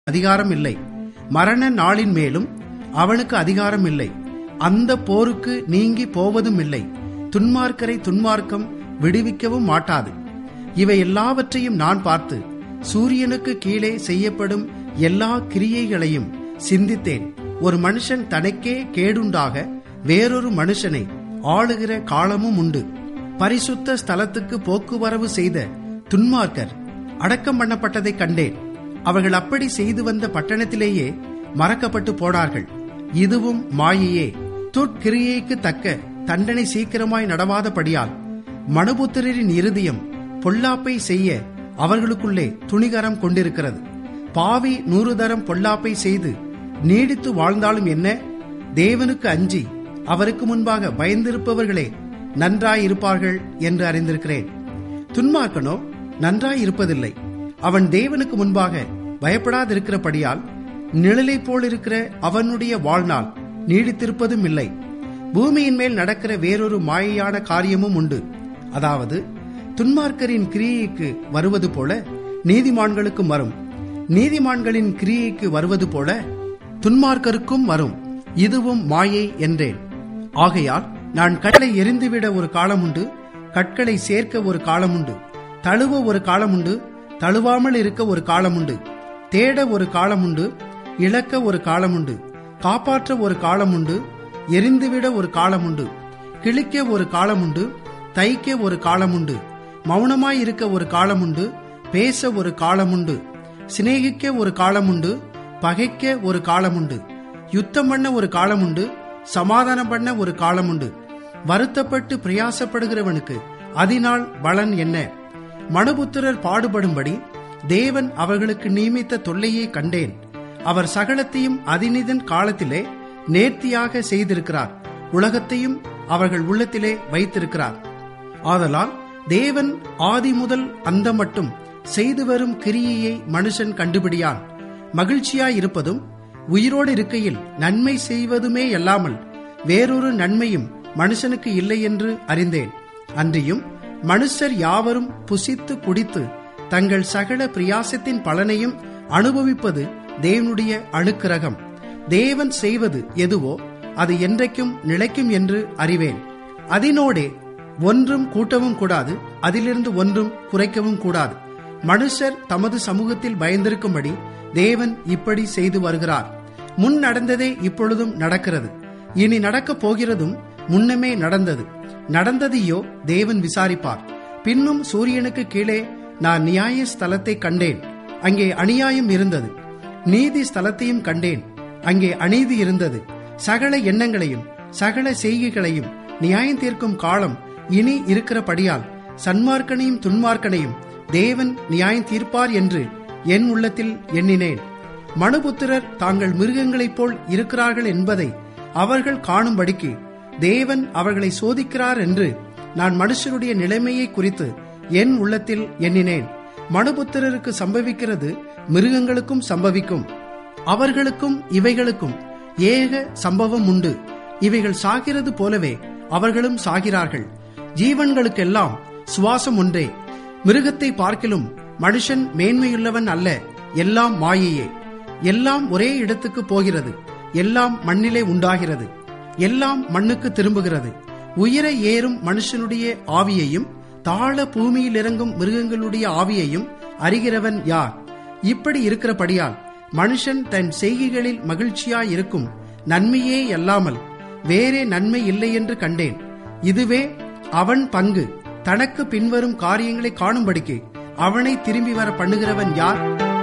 அதிகாரம் இல்லை மரண நாளின் மேலும் அவனுக்கு அதிகாரம் இல்லை அந்த போருக்கு நீங்கி போவதும் இல்லை துன்மார்க்கரை துன்மார்க்கம் விடுவிக்கவும் மாட்டாது இவை எல்லாவற்றையும் நான் பார்த்து சூரியனுக்கு கீழே செய்யப்படும் எல்லா கிரியைகளையும் சிந்தித்தேன் ஒரு மனுஷன் தனக்கே கேடுண்டாக வேறொரு மனுஷனை ஆளுகிற காலமும் உண்டு பரிசுத்த ஸ்தலத்துக்கு போக்குவரவு செய்த துன்மார்க்கர் அடக்கம் பண்ணப்பட்டதை கண்டேன் அவர்கள் அப்படி செய்து வந்த பட்டணத்திலேயே மறக்கப்பட்டு போனார்கள் இதுவும் மாயையே துட்கிரியைக்கு தக்க தண்டனை சீக்கிரமாய் நடவாதபடியால் மனுபுத்திரரின் இருதயம் பொல்லாப்பை செய்ய அவர்களுக்குள்ளே துணிகரம் கொண்டிருக்கிறது பாவி நூறு தரம் பொல்லாப்பை செய்து நீடித்து வாழ்ந்தாலும் என்ன தேவனுக்கு அஞ்சி அவருக்கு முன்பாக பயந்திருப்பவர்களே நன்றாயிருப்பார்கள் என்று அறிந்திருக்கிறேன் துன்மார்க்கனோ நன்றாயிருப்பதில்லை அவன் தேவனுக்கு முன்பாக பயப்படாதிருக்கிறபடியால் நிழலை போல் இருக்கிற அவனுடைய வாழ்நாள் நீடித்திருப்பதும் இல்லை பூமியின் மேல் நடக்கிற வேறொரு மாயையான காரியமும் உண்டு அதாவது துன்மார்க்கரின் கிரியைக்கு வருவது போல நீதிமான்களுக்கும் வரும் நீதிமான்களின் கிரியைக்கு வருவது போல துன்மார்க்கருக்கும் வரும் இதுவும் மாயை என்றேன் ஆகையால் நான் கட்டளை எரிந்துவிட ஒரு காலம் உண்டு கற்களை சேர்க்க ஒரு காலம் உண்டு தழுவ ஒரு காலம் உண்டு தழுவாமல் இருக்க ஒரு காலம் உண்டு தேட ஒரு காலம் உண்டு இழக்க ஒரு காலம் உண்டு காப்பாற்ற ஒரு காலம் உண்டு எரிந்துவிட ஒரு காலம் உண்டு கிழிக்க ஒரு காலம் உண்டு தைக்க ஒரு காலம் உண்டு மௌனமாய் இருக்க ஒரு காலம் உண்டு பேச ஒரு காலம் உண்டு சிநேகிக்க ஒரு காலம் உண்டு பகைக்க ஒரு காலம் உண்டு யுத்தம் பண்ண ஒரு காலம் உண்டு சமாதானம் பண்ண ஒரு காலம் உண்டு வருத்தப்பட்டு பிரயாசப்படுகிறவனுக்கு அதனால் பலன் என்ன மனுபுத்திரர் பாடுபடும்படி தேவன் அவர்களுக்கு நியமித்த தொல்லையை கண்டேன் அவர் சகலத்தையும் அதினிதன் காலத்திலே நேர்த்தியாக செய்திருக்கிறார் உலகத்தையும் அவர்கள் உள்ளத்திலே வைத்திருக்கிறார் ஆதலால் தேவன் ஆதி முதல் அந்த மட்டும் செய்து வரும் கிரியையை மனுஷன் கண்டுபிடியான் மகிழ்ச்சியாயிருப்பதும் உயிரோடு இருக்கையில் நன்மை செய்வதுமே அல்லாமல் வேறொரு நன்மையும் மனுஷனுக்கு இல்லை என்று அறிந்தேன் அன்றியும் மனுஷர் யாவரும் புசித்து குடித்து தங்கள் சகல பிரியாசத்தின் பலனையும் அனுபவிப்பது தேவனுடைய அணுக்கிரகம் தேவன் செய்வது எதுவோ அது என்றைக்கும் நிலைக்கும் என்று அறிவேன் அதனோடே ஒன்றும் கூட்டவும் கூடாது அதிலிருந்து ஒன்றும் குறைக்கவும் கூடாது மனுஷர் தமது சமூகத்தில் பயந்திருக்கும்படி தேவன் இப்படி செய்து வருகிறார் முன் நடந்ததே இப்பொழுதும் நடக்கிறது இனி நடக்கப் போகிறதும் முன்னமே நடந்தது நடந்ததையோ தேவன் விசாரிப்பார் பின்னும் சூரியனுக்கு கீழே நான் நியாய ஸ்தலத்தை கண்டேன் அங்கே அநியாயம் இருந்தது நீதி ஸ்தலத்தையும் கண்டேன் அங்கே அநீதி இருந்தது சகல எண்ணங்களையும் சகல செய்கைகளையும் நியாயம் தீர்க்கும் காலம் இனி இருக்கிறபடியால் சன்மார்க்கனையும் துன்மார்க்கனையும் தேவன் நியாயம் தீர்ப்பார் என்று என் உள்ளத்தில் எண்ணினேன் மனுபுத்திரர் தாங்கள் மிருகங்களைப் போல் இருக்கிறார்கள் என்பதை அவர்கள் காணும்படிக்கு தேவன் அவர்களை சோதிக்கிறார் என்று நான் மனுஷருடைய நிலைமையை குறித்து என் உள்ளத்தில் எண்ணினேன் மனுபுத்திரருக்கு சம்பவிக்கிறது மிருகங்களுக்கும் சம்பவிக்கும் அவர்களுக்கும் இவைகளுக்கும் ஏக சம்பவம் உண்டு இவைகள் சாகிறது போலவே அவர்களும் சாகிறார்கள் ஜீவன்களுக்கெல்லாம் சுவாசம் ஒன்றே மிருகத்தை பார்க்கிலும் மனுஷன் மேன்மையுள்ளவன் அல்ல எல்லாம் மாயையே எல்லாம் ஒரே இடத்துக்கு போகிறது எல்லாம் மண்ணிலே உண்டாகிறது எல்லாம் மண்ணுக்கு திரும்புகிறது உயிர ஏறும் மனுஷனுடைய ஆவியையும் தாழ பூமியில் இறங்கும் மிருகங்களுடைய ஆவியையும் அறிகிறவன் யார் இப்படி இருக்கிறபடியால் மனுஷன் தன் செய்கைகளில் மகிழ்ச்சியாய் இருக்கும் நன்மையே அல்லாமல் வேறே நன்மை இல்லை என்று கண்டேன் இதுவே அவன் பங்கு தனக்கு பின்வரும் காரியங்களை காணும்படிக்கு அவனை திரும்பி வர பண்ணுகிறவன் யார்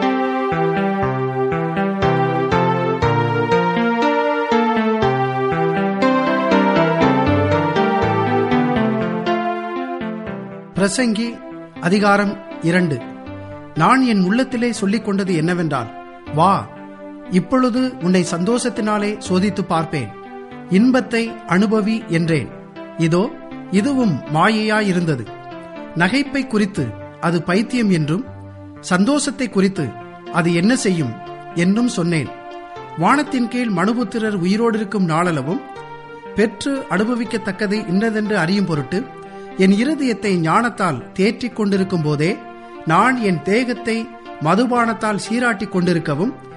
பிரசங்கி அதிகாரம் இரண்டு நான் என் உள்ளத்திலே சொல்லிக் கொண்டது என்னவென்றால் வா இப்பொழுது உன்னை சந்தோஷத்தினாலே சோதித்து பார்ப்பேன் இன்பத்தை அனுபவி என்றேன் இதோ இதுவும் மாயையாயிருந்தது நகைப்பை குறித்து அது பைத்தியம் என்றும் சந்தோஷத்தை குறித்து அது என்ன செய்யும் என்றும் சொன்னேன் வானத்தின் கீழ் மனுபுத்திரர் உயிரோடு இருக்கும் நாளளவும் பெற்று அனுபவிக்கத்தக்கது இன்னதென்று அறியும் பொருட்டு என் இருதயத்தை ஞானத்தால் தேற்றிக் கொண்டிருக்கும் போதே நான் என் தேகத்தை மதுபானத்தால் சீராட்டிக் கொண்டிருக்கவும்